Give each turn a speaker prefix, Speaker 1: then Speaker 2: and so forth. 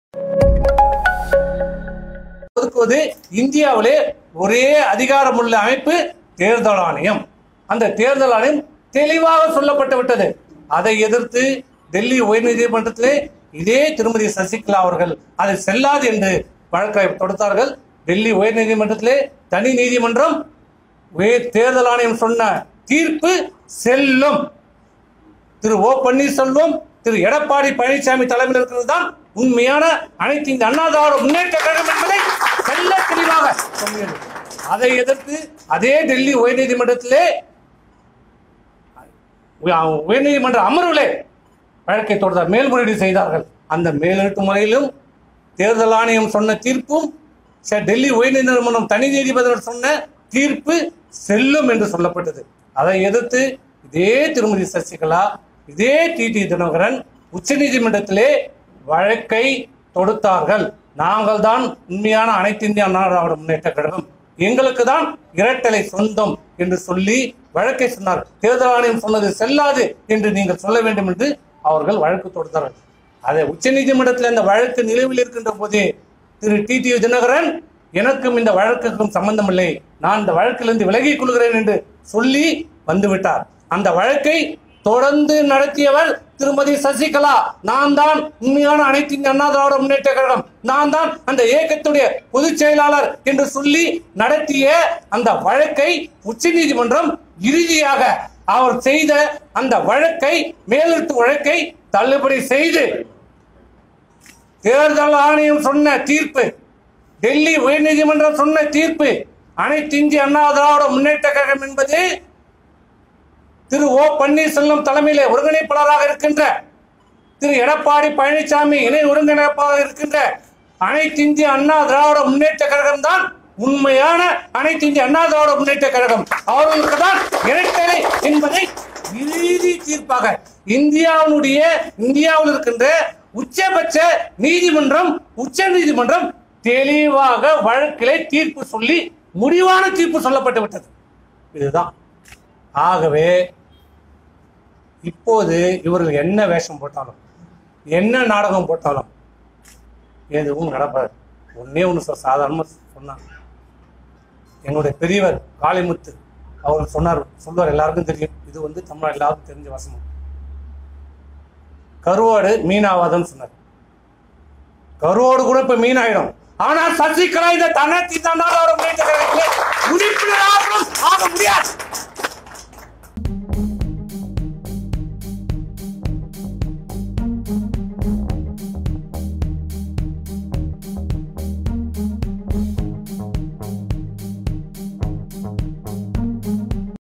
Speaker 1: ஒதுக்குவது இந்தியாவிலே ஒரே அதிகாரமுள்ள அமைப்பு தேர்தல் ஆணையம் அந்த தேர்தல் ஆணையம் தெளிவாக சொல்லப்பட்டு விட்டது அதை எதிர்த்து டெல்லி உயர்நீதிமன்றத்திலே இதே திருமதி சசிகலா அவர்கள் அது செல்லாது என்று வழக்கை தொடுத்தார்கள் டெல்லி உயர்நீதிமன்றத்திலே தனி நீதிமன்றம் உயர் தேர்தல் ஆணையம் சொன்ன தீர்ப்பு செல்லும் திரு ஓ பன்னீர்செல்வம் திரு எடப்பாடி பழனிசாமி தலைமையில் இருக்கிறது தான் உண்மையான அனைத்து இந்த அண்ணா திராவிட முன்னேற்ற கழகம் என்பதை செல்ல தெளிவாக சொல்லியது அதை எதிர்த்து அதே டெல்லி உயர்நீதிமன்றத்திலே உய- உயர்நீதிமன்ற அமர்விலே வழக்கை தொடர்ந்தார் மேல்முறையீடு செய்தார்கள் அந்த மேலெழுத்து முறையிலும் தேர்தல் ஆணையம் சொன்ன தீர்ப்பும் ச- டெல்லி உயர்நீதிமன்றம் தனி நீதிபதிகள் சொன்ன தீர்ப்பு செல்லும் என்று சொல்லப்பட்டது அதை எதிர்த்து இதே திருமதி சசிகலா இதே டி டி தினகரன் உச்சநீதிமன்றத்திலே வழக்கை தொடுத்தார்கள் நாங்கள் தான் உண்மையான அனைத்து இந்திய அண்ணா திராவிட முன்னேற்ற கழகம் எங்களுக்கு தான் இரட்டலை சொந்தம் என்று சொல்லி வழக்கை சொன்னார் தேர்தல் ஆணையம் சொன்னது செல்லாது என்று நீங்கள் சொல்ல வேண்டும் என்று அவர்கள் வழக்கு தொடுத்தார்கள் அதை உச்சநீதிமன்றத்தில் அந்த வழக்கு நிலுவையில் இருக்கின்ற போதே திரு டி டி தினகரன் எனக்கும் இந்த வழக்குக்கும் சம்பந்தம் இல்லை நான் இந்த வழக்கிலிருந்து விலகிக் கொள்கிறேன் என்று சொல்லி வந்துவிட்டார் அந்த வழக்கை தொடர்ந்து நடத்தியவர் திருமதி சசிகலா நான் தான் உண்மையான அனைத்து இந்திய அண்ணா திராவிட முன்னேற்ற கழகம் நான் தான் அந்த இயக்கத்துடைய பொதுச் செயலாளர் என்று சொல்லி நடத்திய அந்த வழக்கை உச்சநீதிமன்றம் இறுதியாக அவர் செய்த அந்த வழக்கை மேலெழுத்து வழக்கை தள்ளுபடி செய்து தேர்தல் ஆணையம் சொன்ன தீர்ப்பு டெல்லி உயர்நீதிமன்றம் சொன்ன தீர்ப்பு அனைத்து இந்திய அண்ணா திராவிட முன்னேற்ற கழகம் என்பது திரு ஓ பன்னீர்செல்வம் தலைமையிலே ஒருங்கிணைப்பாளராக இருக்கின்ற திரு எடப்பாடி பழனிசாமி இணை ஒருங்கிணைப்பாளராக இருக்கின்ற அனைத்து இந்திய அண்ணா திராவிட முன்னேற்ற கழகம் தான் உண்மையான அனைத்து இந்திய அண்ணா திராவிட முன்னேற்ற கழகம் அவர்களுக்கு தான் இரட்டலை என்பதை இறுதி தீர்ப்பாக இந்தியாவுடைய இந்தியாவில் இருக்கின்ற உச்சபட்ச நீதிமன்றம் உச்ச நீதிமன்றம் தெளிவாக வழக்கிலே தீர்ப்பு சொல்லி முடிவான தீர்ப்பு சொல்லப்பட்டு விட்டது இதுதான் ஆகவே இப்போது இவர்கள் என்ன வேஷம் போட்டாலும் என்ன நாடகம் போட்டாலும் எதுவும் நடப்பாது ஒன்னே ஒன்று சாதாரணமாக சொன்னாங்க என்னுடைய பெரியவர் காளிமுத்து அவர் சொன்னார் சொல்வார் எல்லாருக்கும் தெரியும் இது வந்து தமிழ்நாடு எல்லாருக்கும் தெரிஞ்ச வசனம் கருவாடு மீனாவாதன்னு சொன்னார் கருவோடு கூட இப்ப மீன் ஆயிடும் ஆனா சசிகலா இந்த தனத்தி தன்னால உறுப்பினராக ஆக முடியாது